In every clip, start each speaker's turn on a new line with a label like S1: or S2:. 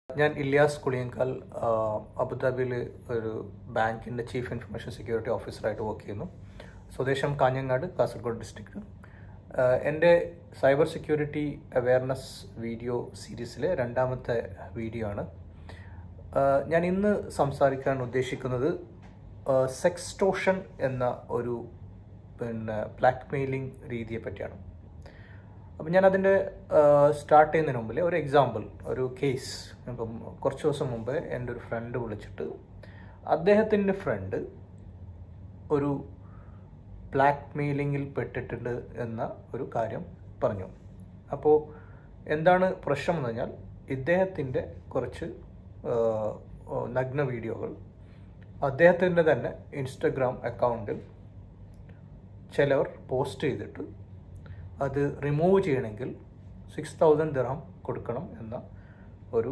S1: ഞാൻ ഇല്യാസ് കുളിയങ്കാൽ അബുദാബിയിൽ ഒരു ബാങ്കിൻ്റെ ചീഫ് ഇൻഫർമേഷൻ സെക്യൂരിറ്റി ഓഫീസറായിട്ട് വർക്ക് ചെയ്യുന്നു സ്വദേശം കാഞ്ഞങ്ങാട് കാസർഗോഡ് ഡിസ്ട്രിക്റ്റ് എൻ്റെ സൈബർ സെക്യൂരിറ്റി അവയർനെസ് വീഡിയോ സീരീസിലെ രണ്ടാമത്തെ വീഡിയോ ആണ് ആഹ് ഞാൻ ഇന്ന് സംസാരിക്കാൻ ഉദ്ദേശിക്കുന്നത് സെക്സ്റ്റോഷൻ എന്ന ഒരു പിന്നെ ബ്ലാക്ക് മെയിലിംഗ് രീതിയെ പറ്റിയാണ് അപ്പം ഞാൻ അതിൻ്റെ സ്റ്റാർട്ട് ചെയ്യുന്നതിന് മുമ്പിൽ ഒരു എക്സാമ്പിൾ ഒരു കേസ് ഇപ്പം കുറച്ച് ദിവസം മുമ്പ് എൻ്റെ ഒരു ഫ്രണ്ട് വിളിച്ചിട്ട് അദ്ദേഹത്തിൻ്റെ ഫ്രണ്ട് ഒരു ബ്ലാക്ക് മെയിലിങ്ങിൽ പെട്ടിട്ടുണ്ട് എന്ന ഒരു കാര്യം പറഞ്ഞു അപ്പോൾ എന്താണ് പ്രശ്നം എന്ന് പറഞ്ഞാൽ ഇദ്ദേഹത്തിൻ്റെ കുറച്ച് ആ, നഗ്ന വീഡിയോകൾ അദ്ദേഹത്തിൻ്റെ തന്നെ ഇൻസ്റ്റഗ്രാം അക്കൗണ്ടിൽ ചിലവർ പോസ്റ്റ് ചെയ്തിട്ട് അത് റിമൂവ് ചെയ്യണമെങ്കിൽ സിക്സ് തൗസൻഡ് ദിർഹം കൊടുക്കണം എന്ന ഒരു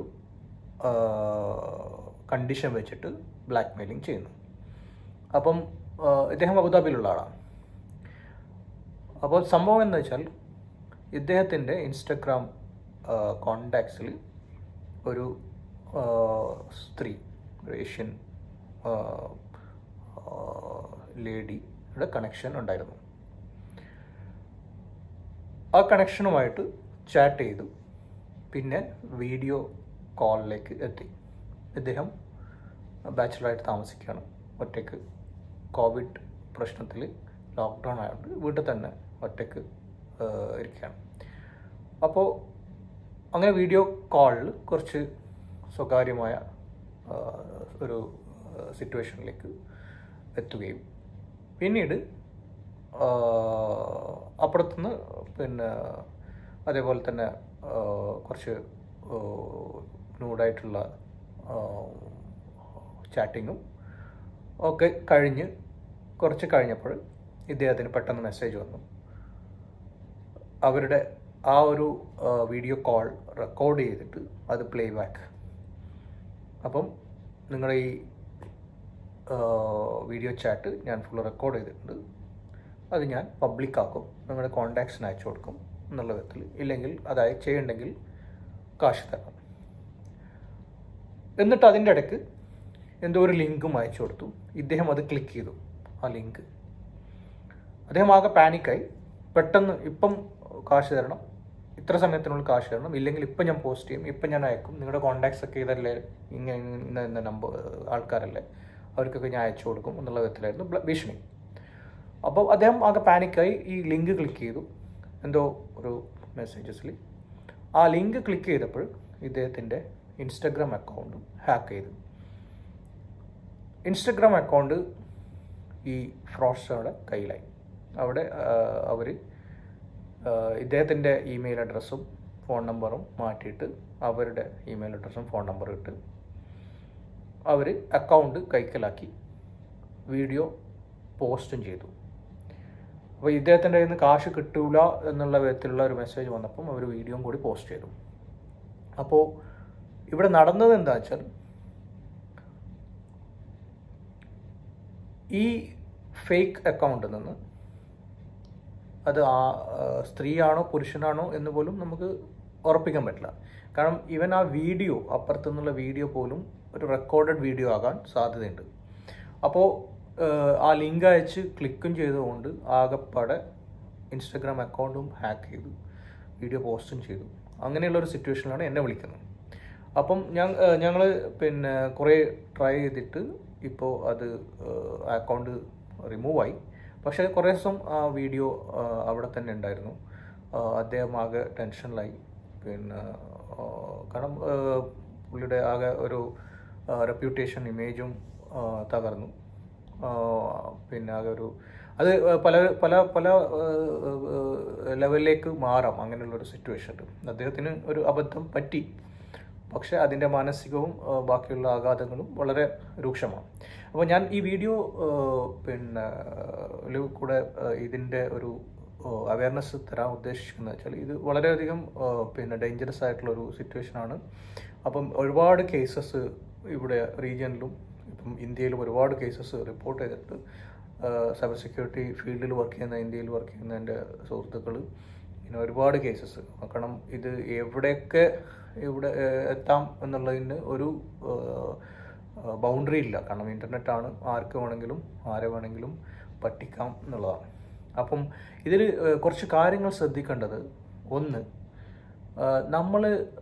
S1: കണ്ടീഷൻ വെച്ചിട്ട് ബ്ലാക്ക് മെയിലിംഗ് ചെയ്യുന്നു അപ്പം ആ, ഇദ്ദേഹം അബുദാബിയിലുള്ള ആളാണ് അപ്പോൾ സംഭവം എന്ന് വെച്ചാൽ ഇദ്ദേഹത്തിൻ്റെ ഇൻസ്റ്റഗ്രാം കോണ്ടാക്ട്സിൽ ഒരു ആ, സ്ത്രീ ഒരു ഏഷ്യൻ ലേഡിയുടെ കണക്ഷൻ ഉണ്ടായിരുന്നു ആ കണക്ഷനുമായിട്ട് ചാറ്റ് ചെയ്തു പിന്നെ വീഡിയോ കോളിലേക്ക് എത്തി ഇദ്ദേഹം ബാച്ചിലറായിട്ട് താമസിക്കുകയാണ് ഒറ്റയ്ക്ക് കോവിഡ് പ്രശ്നത്തിൽ ലോക്ക്ഡൗൺ ആയതുകൊണ്ട് വീട്ടിൽ തന്നെ ഒറ്റയ്ക്ക് ആഹ്, ഇരിക്കുകയാണ് അപ്പോൾ അങ്ങനെ വീഡിയോ കോളിൽ കുറച്ച് സ്വകാര്യമായ ആഹ്, ഒരു സിറ്റുവേഷനിലേക്ക് എത്തുകയും പിന്നീട് ആഹ്, അപ്പുറത്തുനിന്ന് പിന്നെ അതേപോലെ തന്നെ ആഹ്, കുറച്ച് നൂഡായിട്ടുള്ള ചാറ്റിങ്ങും ഒക്കെ കഴിഞ്ഞ് കുറച്ച് കഴിഞ്ഞപ്പോൾ ഇദ്ദേഹത്തിന് പെട്ടെന്ന് മെസ്സേജ് വന്നു അവരുടെ ആ ഒരു വീഡിയോ കോൾ റെക്കോർഡ് ചെയ്തിട്ട് അത് പ്ലേ ബാക്ക് അപ്പം നിങ്ങളുടെ ഈ വീഡിയോ ചാറ്റ് ഞാൻ ഫുൾ റെക്കോർഡ് ചെയ്തിട്ടുണ്ട് അത് ഞാൻ പബ്ലിക് ആക്കും നിങ്ങളുടെ കോണ്ടാക്ട്സിന് അയച്ചു കൊടുക്കും എന്നുള്ള വിധത്തിൽ ഇല്ലെങ്കിൽ അതായത് ചെയ്യണ്ടെങ്കിൽ കാശ് തരണം എന്നിട്ട് അതിൻ്റെ ഇടയ്ക്ക് എന്തോ ഒരു ലിങ്കും അയച്ചു കൊടുത്തു ഇദ്ദേഹം അത് ക്ലിക്ക് ചെയ്തു ആ ലിങ്ക് അദ്ദേഹം ആകെ പാനിക്കായി പെട്ടെന്ന് ഇപ്പം കാശ് തരണം ഇത്ര സമയത്തിനുള്ളിൽ കാശ് തരണം ഇല്ലെങ്കിൽ ഇപ്പം ഞാൻ പോസ്റ്റ് ചെയ്യും ഇപ്പം ഞാൻ അയക്കും നിങ്ങളുടെ കോണ്ടാക്ട്സ് ഒക്കെ ഇതല്ലേ ഇങ്ങനെ ഇന്ന ഇന്ന നമ്പർ ആൾക്കാരല്ലേ അവർക്കൊക്കെ ഞാൻ അയച്ചു കൊടുക്കും എന്നുള്ള വിധത്തിലായിരുന്നു ബ്ല- ഭീഷണി അപ്പോൾ അദ്ദേഹം ആകെ പാനിക്കായി ഈ ലിങ്ക് ക്ലിക്ക് ചെയ്തു എന്തോ ഒരു മെസ്സേജസിൽ ആ ലിങ്ക് ക്ലിക്ക് ചെയ്തപ്പോൾ ഇദ്ദേഹത്തിൻ്റെ ഇൻസ്റ്റഗ്രാം അക്കൗണ്ടും ഹാക്ക് ചെയ്തു ഇൻസ്റ്റഗ്രാം അക്കൗണ്ട് ഈ ഫ്രോസ്റ്ററുടെ കയ്യിലായി അവിടെ അവർ ഇദ്ദേഹത്തിൻ്റെ ഇമെയിൽ അഡ്രസ്സും ഫോൺ നമ്പറും മാറ്റിയിട്ട് അവരുടെ ഇമെയിൽ അഡ്രസ്സും ഫോൺ നമ്പറും ഇട്ട് അവർ അക്കൗണ്ട് കൈക്കലാക്കി വീഡിയോ പോസ്റ്റും ചെയ്തു അപ്പോൾ ഇദ്ദേഹത്തിൻ്റെ കയ്യിൽ നിന്ന് കാശ് കിട്ടൂല എന്നുള്ള വിധത്തിലുള്ള ഒരു മെസ്സേജ് വന്നപ്പം അവർ വീഡിയോയും കൂടി പോസ്റ്റ് ചെയ്തു അപ്പോൾ ഇവിടെ നടന്നത് എന്താ വെച്ചാൽ ഈ ഫേക്ക് അക്കൗണ്ടിൽ നിന്ന് അത് ആ ആ, സ്ത്രീയാണോ പുരുഷനാണോ എന്ന് പോലും നമുക്ക് ഉറപ്പിക്കാൻ പറ്റില്ല കാരണം ഇവൻ ആ വീഡിയോ അപ്പുറത്തു നിന്നുള്ള വീഡിയോ പോലും ഒരു റെക്കോർഡഡ് വീഡിയോ ആകാൻ സാധ്യതയുണ്ട് അപ്പോൾ ആ ലിങ്ക് അയച്ച് ക്ലിക്കും ചെയ്തുകൊണ്ട് ആകെപ്പാടെ ഇൻസ്റ്റഗ്രാം അക്കൗണ്ടും ഹാക്ക് ചെയ്തു വീഡിയോ പോസ്റ്റും ചെയ്തു അങ്ങനെയുള്ള ഒരു സിറ്റുവേഷനിലാണ് എന്നെ വിളിക്കുന്നത് അപ്പം ഞാൻ ഞങ്ങൾ പിന്നെ കുറേ ട്രൈ ചെയ്തിട്ട് ഇപ്പോൾ അത് അക്കൗണ്ട് റിമൂവ് ആയി പക്ഷേ കുറേ ദിവസം ആ വീഡിയോ അവിടെ തന്നെ ഉണ്ടായിരുന്നു ആ, അദ്ദേഹം ആകെ ടെൻഷനിലായി പിന്നെ ആ, കാരണം ആ, പുള്ളിയുടെ ആകെ ഒരു റെപ്യൂട്ടേഷൻ ഇമേജും തകർന്നു ആ, പിന്നെ ആകെ ഒരു അത് പല പല പല ലെവലിലേക്ക് മാറാം അങ്ങനെയുള്ള ഒരു സിറ്റുവേഷൻ അദ്ദേഹത്തിന് ഒരു അബദ്ധം പറ്റി പക്ഷേ അതിൻ്റെ മാനസികവും ആ, ബാക്കിയുള്ള ആഘാതങ്ങളും വളരെ രൂക്ഷമാണ് അപ്പോൾ ഞാൻ ഈ വീഡിയോ ആ, പിന്നെ ല് കൂടെ ആ, ഇതിൻ്റെ ഒരു അവയർനെസ് തരാൻ ഉദ്ദേശിക്കുന്നത് വെച്ചാൽ ഇത് വളരെയധികം ആ, പിന്നെ ഡേഞ്ചറസ് ആയിട്ടുള്ള ഒരു സിറ്റുവേഷനാണ് അപ്പം ഒരുപാട് കേസസ് ഇവിടെ റീജിയനിലും ഇപ്പം ഇന്ത്യയിലും ഒരുപാട് കേസസ് റിപ്പോർട്ട് ചെയ്തിട്ട് സൈബർ സെക്യൂരിറ്റി ഫീൽഡിൽ വർക്ക് ചെയ്യുന്ന ഇന്ത്യയിൽ വർക്ക് ചെയ്യുന്ന എൻ്റെ സുഹൃത്തുക്കൾ പിന്നെ ഒരുപാട് കേസസ് കാരണം ഇത് എവിടെയൊക്കെ ഇവിടെ ഏഹ്, എത്താം എന്നുള്ളതിന് ഒരു ബൗണ്ടറി ഇല്ല കാരണം ഇൻ്റർനെറ്റ് ആണ് ആർക്ക് വേണമെങ്കിലും ആരെ വേണമെങ്കിലും പറ്റിക്കാം എന്നുള്ളതാണ് അപ്പം ഇതിൽ കുറച്ച് കാര്യങ്ങൾ ശ്രദ്ധിക്കേണ്ടത് ഒന്ന് നമ്മൾ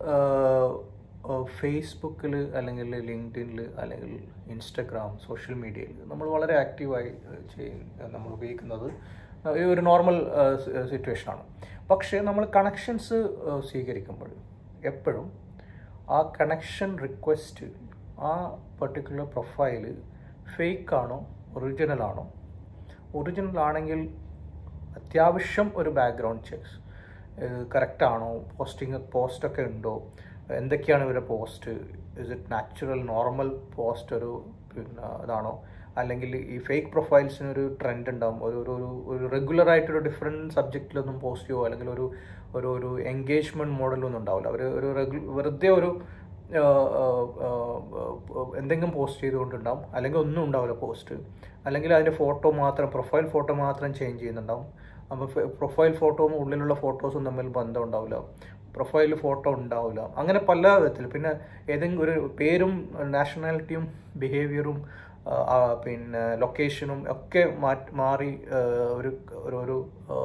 S1: ഫേസ്ബുക്കിൽ അല്ലെങ്കിൽ ലിങ്ക്ഡിനിൽ അല്ലെങ്കിൽ ഇൻസ്റ്റഗ്രാം സോഷ്യൽ മീഡിയയിൽ നമ്മൾ വളരെ ആക്റ്റീവായി ചെയ്യുന്ന നമ്മൾ ഉപയോഗിക്കുന്നത് ഈ ഒരു നോർമൽ സിറ്റുവേഷനാണ് പക്ഷേ നമ്മൾ കണക്ഷൻസ് സ്വീകരിക്കുമ്പോൾ എപ്പോഴും ആ കണക്ഷൻ റിക്വസ്റ്റ് ആ പർട്ടിക്കുലർ പ്രൊഫൈല് ഫേക്ക് ആണോ ഒറിജിനൽ ആണോ ഒറിജിനൽ ആണെങ്കിൽ അത്യാവശ്യം ഒരു ബാക്ക്ഗ്രൗണ്ട് ചെക്സ് കറക്റ്റ് ആണോ പോസ്റ്റിംഗ് പോസ്റ്റൊക്കെ ഉണ്ടോ എന്തൊക്കെയാണ് ഇവരുടെ post is it natural normal post ഒരു പിന്നെ ഇതാണോ അല്ലെങ്കിൽ ഈ ഫേക്ക് പ്രൊഫൈൽസിന് ഒരു ട്രെൻഡ് ഉണ്ടാവും ഒരു ഒരു ഒരു ഒരു റെഗുലർ ആയിട്ടൊരു ഡിഫറെൻറ്റ് സബ്ജക്റ്റിലൊന്നും പോസ്റ്റ് ചെയ്യുമോ അല്ലെങ്കിൽ ഒരു ഒരു ഒരു എൻഗേജ്മെൻറ്റ് മോഡലൊന്നും ഉണ്ടാവില്ല അവർ ഒരു റെഗു വെറുതെ ഒരു ആ, ആ, ആ, ആ, എന്തെങ്കിലും പോസ്റ്റ് ചെയ്തുകൊണ്ടുണ്ടാവും അല്ലെങ്കിൽ ഒന്നും ഉണ്ടാവില്ല പോസ്റ്റ് അല്ലെങ്കിൽ അതിൻ്റെ ഫോട്ടോ മാത്രം പ്രൊഫൈൽ ഫോട്ടോ മാത്രം ചേഞ്ച് ചെയ്യുന്നുണ്ടാവും അപ്പോൾ പ്രൊഫൈൽ ഫോട്ടോവും ഉള്ളിലുള്ള ഫോട്ടോസും തമ്മിൽ ബന്ധം ഉണ്ടാവില്ല പ്രൊഫൈൽ ഫോട്ടോ ഉണ്ടാവില്ല അങ്ങനെ പല വിധത്തിൽ പിന്നെ ഏതെങ്കിലും ഒരു പേരും നാഷണാലിറ്റിയും ബിഹേവിയറും പിന്നെ ലൊക്കേഷനും ഒക്കെ മാറ്റി മാറി ആ, ഒരു ഒരു ഒരു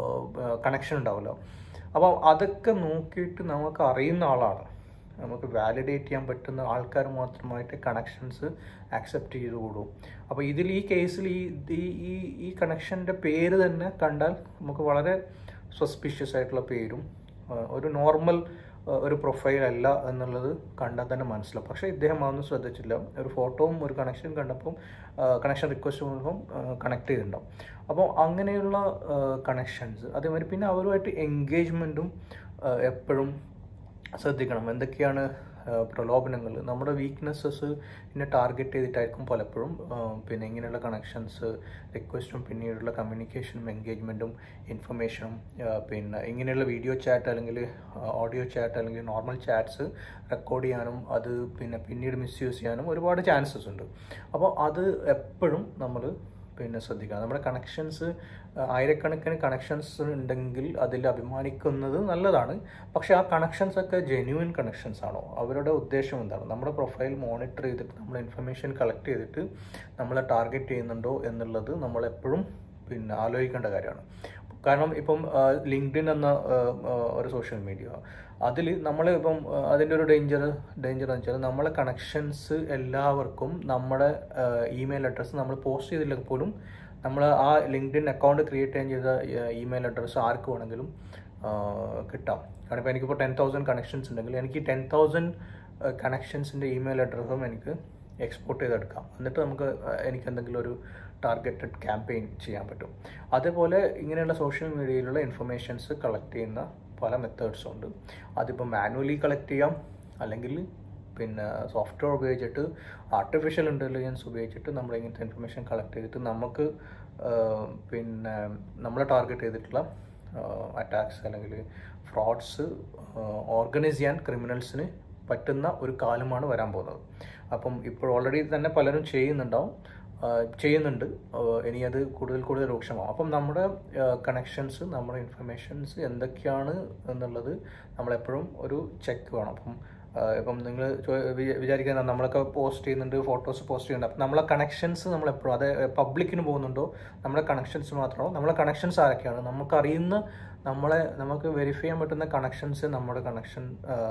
S1: കണക്ഷൻ ഉണ്ടാവില്ല അപ്പം അതൊക്കെ നോക്കിയിട്ട് നമുക്ക് അറിയുന്ന ആളാണ് നമുക്ക് വാലിഡേറ്റ് ചെയ്യാൻ പറ്റുന്ന ആൾക്കാർ മാത്രമായിട്ട് കണക്ഷൻസ് ആക്സെപ്റ്റ് ചെയ്തുകൂടൂ അപ്പോൾ ഇതിൽ ഈ കേസിൽ ഈ ഈ- ഈ ഈ കണക്ഷൻ്റെ പേര് തന്നെ കണ്ടാൽ നമുക്ക് വളരെ സസ്പീഷ്യസ് ആയിട്ടുള്ള പേരും ആ, ഒരു നോർമൽ ഒരു പ്രൊഫൈൽ അല്ല എന്നുള്ളത് കണ്ടാൽ തന്നെ മനസ്സിലാവും പക്ഷേ ഇദ്ദേഹം അതൊന്നും ശ്രദ്ധിച്ചില്ല ഒരു ഫോട്ടോവും ഒരു കണക്ഷൻ കണ്ടപ്പം കണക്ഷൻ റിക്വസ്റ്റ് വന്നപ്പം കണക്ട് ചെയ്തിട്ടുണ്ടാവും അപ്പോൾ അങ്ങനെയുള്ള കണക്ഷൻസ് അതേമാതിരി പിന്നെ അവരുമായിട്ട് എൻഗേജ്മെൻറ്റും എപ്പോഴും ശ്രദ്ധിക്കണം എന്തൊക്കെയാണ് പ്രലോഭനങ്ങൾ നമ്മുടെ വീക്ക്നെസ്സസ് പിന്നെ ടാർഗറ്റ് ചെയ്തിട്ടായിരിക്കും പലപ്പോഴും ആ, പിന്നെ ഇങ്ങനെയുള്ള കണക്ഷൻസ് റിക്വസ്റ്റും പിന്നീടുള്ള കമ്മ്യൂണിക്കേഷനും എൻഗേജ്മെൻറ്റും ഇൻഫർമേഷനും പിന്നെ ഇങ്ങനെയുള്ള വീഡിയോ ചാറ്റ് അല്ലെങ്കിൽ ഓഡിയോ ചാറ്റ് അല്ലെങ്കിൽ നോർമൽ ചാറ്റ്സ് റെക്കോർഡ് ചെയ്യാനും അത് പിന്നെ പിന്നീട് മിസ്യൂസ് ചെയ്യാനും ഒരുപാട് ചാൻസസ് ഉണ്ട് അപ്പോൾ അത് എപ്പോഴും നമ്മൾ പിന്നെ ശ്രദ്ധിക്കുക നമ്മുടെ കണക്ഷൻസ് ആയിരക്കണക്കിന് കണക്ഷൻസ് ഉണ്ടെങ്കിൽ അതിൽ അഭിമാനിക്കുന്നത് നല്ലതാണ് പക്ഷെ ആ കണക്ഷൻസ് ഒക്കെ ജെന്യൂൻ കണക്ഷൻസ് ആണോ അവരുടെ ഉദ്ദേശം എന്താണ് നമ്മുടെ പ്രൊഫൈൽ മോണിറ്റർ ചെയ്തിട്ട് നമ്മൾ ഇൻഫർമേഷൻ കളക്ട് ചെയ്തിട്ട് നമ്മളെ ടാർഗറ്റ് ചെയ്യുന്നുണ്ടോ എന്നുള്ളത് നമ്മൾ എപ്പോഴും പിന്നെ ആലോചിക്കേണ്ട കാര്യമാണ് കാരണം ഇപ്പം ലിങ്ക്ഡിൻ എന്ന ആ, ആ, ഒരു സോഷ്യൽ മീഡിയ അതിൽ നമ്മൾ ഇപ്പം ആ, അതിൻ്റെ ഒരു ഡേഞ്ചർ ഡേഞ്ചർ എന്ന് വെച്ചാൽ നമ്മളെ കണക്ഷൻസ് എല്ലാവർക്കും നമ്മുടെ ഇമെയിൽ അഡ്രസ്സ് നമ്മൾ പോസ്റ്റ് ചെയ്തില്ലെങ്കിൽ പോലും നമ്മൾ ആ ലിങ്ക്ഡിൻ അക്കൗണ്ട് ക്രിയേറ്റ് ചെയ്യാൻ ചെയ്ത ഇമെയിൽ അഡ്രസ്സ് ആർക്ക് വേണമെങ്കിലും ആ, കിട്ടാം കാരണം ഇപ്പോൾ എനിക്കിപ്പോൾ ടെൻ തൗസൻഡ് കണക്ഷൻസ് ഉണ്ടെങ്കിൽ എനിക്ക് ടെൻ തൗസൻഡ് കണക്ഷൻസിൻ്റെ ഇമെയിൽ അഡ്രസ്സും എനിക്ക് എക്സ്പോർട്ട് ചെയ്തെടുക്കാം എന്നിട്ട് നമുക്ക് അഹ് എനിക്ക് എന്തെങ്കിലും ഒരു ടാർഗറ്റഡ് ക്യാമ്പയിൻ ചെയ്യാൻ പറ്റും അതേപോലെ ഇങ്ങനെയുള്ള സോഷ്യൽ മീഡിയയിലുള്ള ഇൻഫർമേഷൻസ് കളക്ട് ചെയ്യുന്ന പല മെത്തേഡ്സും ഉണ്ട് അതിപ്പോൾ മാനുവലി കളക്ട് ചെയ്യാം അല്ലെങ്കിൽ പിന്നെ സോഫ്റ്റ്വെയർ ഉപയോഗിച്ചിട്ട് ആർട്ടിഫിഷ്യൽ ഇൻ്റലിജൻസ് ഉപയോഗിച്ചിട്ട് നമ്മൾ ഇങ്ങനത്തെ ഇൻഫർമേഷൻ കളക്ട് ചെയ്തിട്ട് നമുക്ക് ആഹ്, പിന്നെ നമ്മളെ ടാർഗറ്റ് ചെയ്തിട്ടുള്ള അറ്റാക്സ് അല്ലെങ്കിൽ ഫ്രോഡ്സ് ഓർഗനൈസ് ചെയ്യാൻ ക്രിമിനൽസിന് പറ്റുന്ന ഒരു കാലമാണ് വരാൻ പോകുന്നത് അപ്പം ഇപ്പോൾ ഓൾറെഡി തന്നെ പലരും ചെയ്യുന്നുണ്ടാവും ആ, ചെയ്യുന്നുണ്ട് ആ, ഇനി അത് കൂടുതൽ കൂടുതൽ രൂക്ഷമാവും അപ്പം നമ്മുടെ കണക്ഷൻസ് നമ്മുടെ ഇൻഫർമേഷൻസ് എന്തൊക്കെയാണ് എന്നുള്ളത് നമ്മളെപ്പോഴും ഒരു ചെക്ക് വേണം അപ്പം ആ, ഇപ്പം നിങ്ങൾ വിചാരിക്കുന്ന നമ്മളൊക്കെ പോസ്റ്റ് ചെയ്യുന്നുണ്ട് ഫോട്ടോസ് പോസ്റ്റ് ചെയ്യുന്നുണ്ട് അപ്പം നമ്മളെ കണക്ഷൻസ് നമ്മളെപ്പോഴും അത് പബ്ലിക്കിന് പോകുന്നുണ്ടോ നമ്മുടെ കണക്ഷൻസ് മാത്രമാണോ നമ്മളെ കണക്ഷൻസ് ആരൊക്കെയാണ് നമുക്കറിയുന്ന നമ്മളെ നമുക്ക് വെരിഫൈ ചെയ്യാൻ പറ്റുന്ന കണക്ഷൻസ് നമ്മുടെ കണക്ഷൻ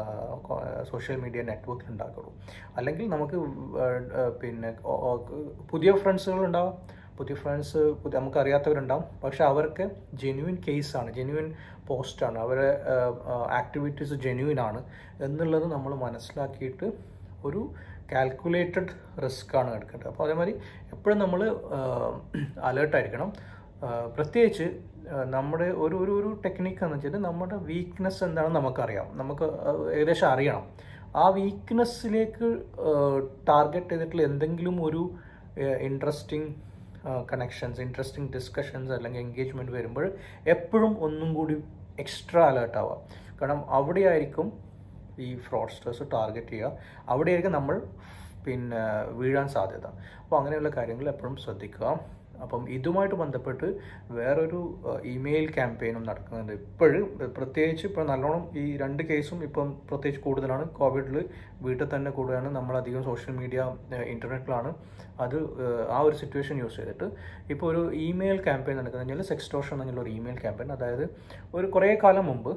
S1: സോഷ്യൽ മീഡിയ നെറ്റ്വർക്കിൽ ഉണ്ടാക്കുള്ളൂ അല്ലെങ്കിൽ നമുക്ക് ആ, ആ, പിന്നെ ഓ- ഓ- പുതിയ ഫ്രണ്ട്സുകൾ ഉണ്ടാവും പുതിയ ഫ്രണ്ട്സ് പുതിയ നമുക്ക് അറിയാത്തവരുണ്ടാവും പക്ഷെ അവർക്ക് ജെന്യൂൻ കേസാണ് ജെന്യൂൻ പോസ്റ്റാണ് അവരെ ആക്ടിവിറ്റീസ് ജെന്യൂൻ ആണ് എന്നുള്ളത് നമ്മൾ മനസ്സിലാക്കിയിട്ട് ഒരു കാൽക്കുലേറ്റഡ് റിസ്ക് ആണ് എടുക്കേണ്ടത് അപ്പോൾ അതേമാതിരി എപ്പോഴും നമ്മൾ അലേർട്ടായിരിക്കണം പ്രത്യേകിച്ച് ആ, നമ്മുടെ ഒരു ഒരു ഒരു ടെക്നിക്ക് എന്ന് വെച്ചാൽ നമ്മുടെ വീക്ക്നെസ് എന്താണെന്ന് നമുക്കറിയാം നമുക്ക് അത് ഏകദേശം അറിയണം ആ വീക്ക്നെസ്സിലേക്ക് ടാർഗറ്റ് ചെയ്തിട്ടുള്ള എന്തെങ്കിലും ഒരു ഇൻട്രസ്റ്റിംഗ് കണക്ഷൻസ് ഇൻട്രസ്റ്റിംഗ് ഡിസ്കഷൻസ് അല്ലെങ്കിൽ എൻഗേജ്മെൻറ്റ് വരുമ്പോൾ എപ്പോഴും ഒന്നും കൂടി എക്സ്ട്രാ അലേർട്ട് ആവുക കാരണം അവിടെയായിരിക്കും ഈ ഫ്രോഡ്സ്റ്റേഴ്സ് ടാർഗറ്റ് ചെയ്യുക അവിടെയായിരിക്കും നമ്മൾ പിന്നെ വീഴാൻ സാധ്യത അപ്പോൾ അങ്ങനെയുള്ള കാര്യങ്ങൾ എപ്പോഴും ശ്രദ്ധിക്കുക അപ്പം ഇതുമായിട്ട് ബന്ധപ്പെട്ട് വേറൊരു ഇമെയിൽ ക്യാമ്പയിനും നടക്കുന്നുണ്ട് ഇപ്പോഴും പ്രത്യേകിച്ച് ഇപ്പോൾ നല്ലോണം ഈ രണ്ട് കേസും ഇപ്പം പ്രത്യേകിച്ച് കൂടുതലാണ് കോവിഡിൽ വീട്ടിൽ തന്നെ കൂടുകയാണ് നമ്മളധികം സോഷ്യൽ മീഡിയ ഇൻ്റർനെറ്റിലാണ് അത് ഏഹ്, ആ ഒരു സിറ്റുവേഷൻ യൂസ് ചെയ്തിട്ട് ഇപ്പോൾ ഒരു ഇമെയിൽ ക്യാമ്പയിൻ നടക്കുന്നത് കഴിഞ്ഞാൽ സെക്സ്റ്റോഷൻ എന്നുള്ള ഒരു ഇമെയിൽ ക്യാമ്പയിൻ അതായത് ഒരു കുറേ കാലം മുമ്പ്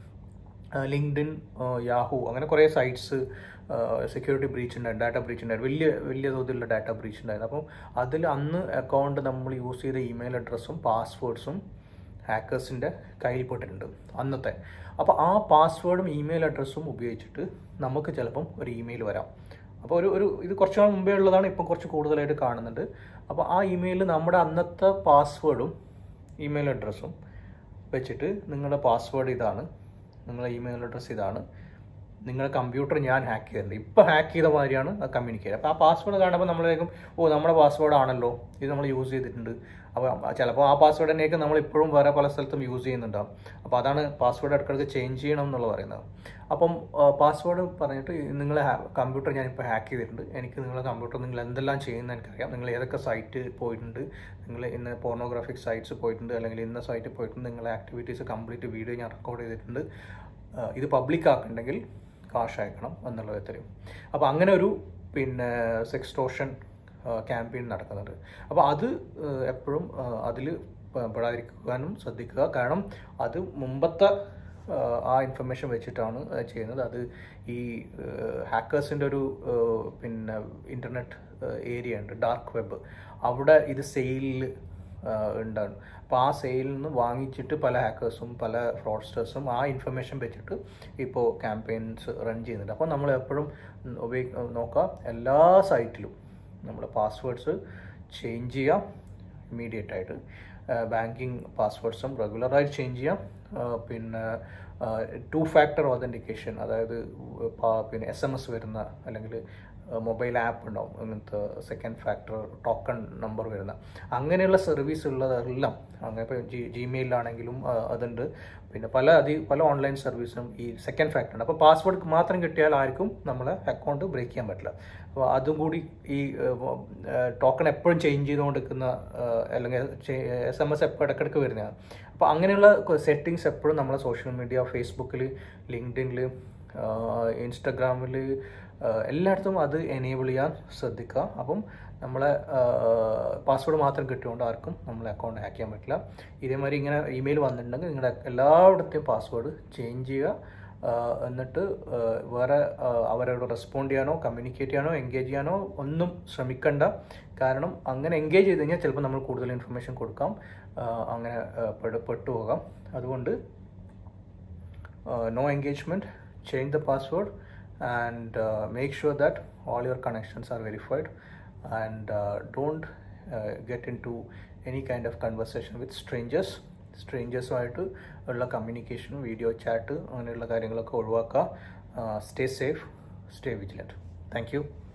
S1: ലിങ്ക്ഡിൻ യാഹു അങ്ങനെ കുറേ സൈറ്റ്സ് സെക്യൂരിറ്റി ബ്രീച്ച് ഉണ്ടായിരുന്നു ഡാറ്റ ബ്രീച്ച് ഉണ്ടായിരുന്നു വലിയ വലിയ തോതിലുള്ള ഡാറ്റ ബ്രീച്ച് ഉണ്ടായിരുന്നു അപ്പം അതിൽ അന്ന് അക്കൗണ്ട് നമ്മൾ യൂസ് ചെയ്ത ഇമെയിൽ അഡ്രസ്സും പാസ്വേഡ്സും ഹാക്കേഴ്സിൻ്റെ കയ്യിൽ പെട്ടിട്ടുണ്ട് അന്നത്തെ അപ്പോൾ ആ പാസ്വേഡും ഇമെയിൽ അഡ്രസ്സും ഉപയോഗിച്ചിട്ട് നമുക്ക് ചിലപ്പം ഒരു ഇമെയിൽ വരാം അപ്പോൾ ഒരു ഒരു ഇത് കുറച്ച് നാൾ മുമ്പേ ഉള്ളതാണ് ഇപ്പം കുറച്ച് കൂടുതലായിട്ട് കാണുന്നുണ്ട് അപ്പോൾ ആ ഇമെയിലിൽ നമ്മുടെ അന്നത്തെ പാസ്വേഡും ഇമെയിൽ അഡ്രസ്സും വെച്ചിട്ട് നിങ്ങളുടെ പാസ്വേഡ് ഇതാണ് നിങ്ങളുടെ ഇമെയിൽ അഡ്രസ്സ് ഇതാണ് നിങ്ങളുടെ കമ്പ്യൂട്ടർ ഞാൻ ഹാക്ക് ചെയ്തിട്ടുണ്ട് ഇപ്പോൾ ഹാക്ക് ചെയ്ത മാതിരിയാണ് ആ കമ്മ്യൂണിക്കേറ്റ് അപ്പോൾ ആ പാസ്വേഡ് കാണുമ്പോൾ നമ്മളേക്കും ഓ നമ്മുടെ പാസ്വേഡ് ആണല്ലോ ഇത് നമ്മൾ യൂസ് ചെയ്തിട്ടുണ്ട് അപ്പോൾ ചിലപ്പോൾ ആ പാസ്വേഡ് തന്നെയൊക്കെ നമ്മൾ ഇപ്പോഴും വേറെ പല സ്ഥലത്തും യൂസ് ചെയ്യുന്നുണ്ടാവും അപ്പോൾ അതാണ് പാസ്വേഡ് ഇടയ്ക്കിടയ്ക്ക് ചേഞ്ച് ചെയ്യണം എന്നുള്ളത് പറയുന്നത് അപ്പം പാസ്വേഡ് പറഞ്ഞിട്ട് നിങ്ങളെ കമ്പ്യൂട്ടർ ഞാനിപ്പോൾ ഹാക്ക് ചെയ്തിട്ടുണ്ട് എനിക്ക് നിങ്ങളുടെ കമ്പ്യൂട്ടർ നിങ്ങൾ എന്തെല്ലാം ചെയ്യുന്നത് എനിക്കറിയാം നിങ്ങൾ ഏതൊക്കെ സൈറ്റ് പോയിട്ടുണ്ട് നിങ്ങൾ ഇന്ന് പോർണോഗ്രാഫിക് സൈറ്റ്സ് പോയിട്ടുണ്ട് അല്ലെങ്കിൽ ഇന്ന സൈറ്റിൽ പോയിട്ടുണ്ട് നിങ്ങളെ ആക്ടിവിറ്റീസ് കംപ്ലീറ്റ് വീഡിയോ ഞാൻ റെക്കോർഡ് ചെയ്തിട്ടുണ്ട് ആ, ഇത് പബ്ലിക് ആക്കണമെങ്കിൽ കാശ് അയക്കണം എന്നുള്ളത് തരും അപ്പോൾ അങ്ങനെ ഒരു പിന്നെ സെക്സ്റ്റോഷൻ ക്യാമ്പയിൻ നടക്കുന്നുണ്ട് അപ്പോൾ അത് എപ്പോഴും അതിൽ പെടാതിരിക്കാനും ശ്രദ്ധിക്കുക കാരണം അത് മുമ്പത്തെ ആ, ആ ഇൻഫർമേഷൻ വെച്ചിട്ടാണ് അത് ചെയ്യുന്നത് അത് ഈ ഹാക്കേഴ്സിൻ്റെ ഒരു ആ, പിന്നെ ഇൻ്റർനെറ്റ് ഏരിയ ഉണ്ട് ഡാർക്ക് വെബ് അവിടെ ഇത് സെയിലിൽ ഉണ്ടാകും അപ്പോൾ ആ സെയിലിൽ നിന്ന് വാങ്ങിച്ചിട്ട് പല ഹാക്കേഴ്സും പല ഫ്രോഡ്സ്റ്റേഴ്സും ആ ഇൻഫർമേഷൻ വെച്ചിട്ട് ഇപ്പോൾ ക്യാമ്പയിൻസ് റൺ ചെയ്യുന്നുണ്ട് അപ്പോൾ നമ്മൾ എപ്പോഴും ഉപയോഗ നോക്കുക എല്ലാ സൈറ്റിലും നമ്മൾ പാസ്വേഡ്സ് ചേഞ്ച് ചെയ്യാം ഇമ്മീഡിയറ്റ് ആയിട്ട് ബാങ്കിങ് പാസ്വേഡ്സും റെഗുലറായിട്ട് ചേഞ്ച് ചെയ്യാം ആ, പിന്നെ ടു ഫാക്ടർ ഒതൻറ്റിക്കേഷൻ അതായത് പ- പിന്നെ എസ് എം എസ് വരുന്ന അല്ലെങ്കിൽ മൊബൈൽ ആപ്പ് ഉണ്ടാവും അങ്ങനത്തെ സെക്കൻഡ് ഫാക്ടർ ടോക്കൺ നമ്പർ വരുന്ന അങ്ങനെയുള്ള സർവീസ് ഉള്ളതെല്ലാം അങ്ങനെ ഇപ്പോൾ ജി ജിമെയിലാണെങ്കിലും അതുണ്ട് പിന്നെ പല അതി പല ഓൺലൈൻ സർവീസും ഈ സെക്കൻഡ് ഫാക്ടർ ഉണ്ട് അപ്പോൾ പാസ്വേഡ് മാത്രം കിട്ടിയാൽ ആർക്കും നമ്മളെ അക്കൗണ്ട് ബ്രേക്ക് ചെയ്യാൻ പറ്റില്ല അപ്പോൾ അതും കൂടി ഈ ടോക്കൺ എപ്പോഴും ചേഞ്ച് ചെയ്തുകൊണ്ടിരിക്കുന്ന അല്ലെങ്കിൽ എസ് എം എസ് എപ്പോൾ ഇടയ്ക്കിടയ്ക്ക് വരുന്നതാണ് അപ്പോൾ അങ്ങനെയുള്ള സെറ്റിങ്സ് എപ്പോഴും നമ്മളെ സോഷ്യൽ മീഡിയ ഫേസ്ബുക്കിൽ ലിങ്ക്ഡിനിൽ ഇൻസ്റ്റഗ്രാമിൽ എല്ലായിടത്തും അത് എനേബിൾ ചെയ്യാൻ ശ്രദ്ധിക്കുക അപ്പം നമ്മളെ പാസ്വേഡ് മാത്രം കിട്ടിയോണ്ട് ആർക്കും നമ്മളെ അക്കൗണ്ട് ഹാക്ക് ചെയ്യാൻ പറ്റില്ല ഇതേമാതിരി ഇങ്ങനെ ഇമെയിൽ വന്നിട്ടുണ്ടെങ്കിൽ നിങ്ങളുടെ എല്ലായിടത്തെയും പാസ്വേഡ് ചേഞ്ച് ചെയ്യുക ആ, എന്നിട്ട് ആ, വേറെ ആ, അവരോട് റെസ്പോണ്ട് ചെയ്യാനോ കമ്മ്യൂണിക്കേറ്റ് ചെയ്യാനോ എൻഗേജ് ചെയ്യാനോ ഒന്നും ശ്രമിക്കണ്ട കാരണം അങ്ങനെ എൻഗേജ് ചെയ്ത് കഴിഞ്ഞാൽ ചിലപ്പോൾ നമ്മൾ കൂടുതൽ ഇൻഫർമേഷൻ കൊടുക്കാം ആ, അങ്ങനെ ആ, പെട- പെട്ടുപോകാം അതുകൊണ്ട് uh, no engagement change the password and uh, make sure that all your connections are verified and uh, don't uh, get into any kind of conversation with strangers സ്ട്രേഞ്ചേഴ്സുമായിട്ട് ഉള്ള കമ്മ്യൂണിക്കേഷൻ വീഡിയോ ചാറ്റ് അങ്ങനെയുള്ള കാര്യങ്ങളൊക്കെ ഒഴിവാക്കുക stay safe stay vigilant thank U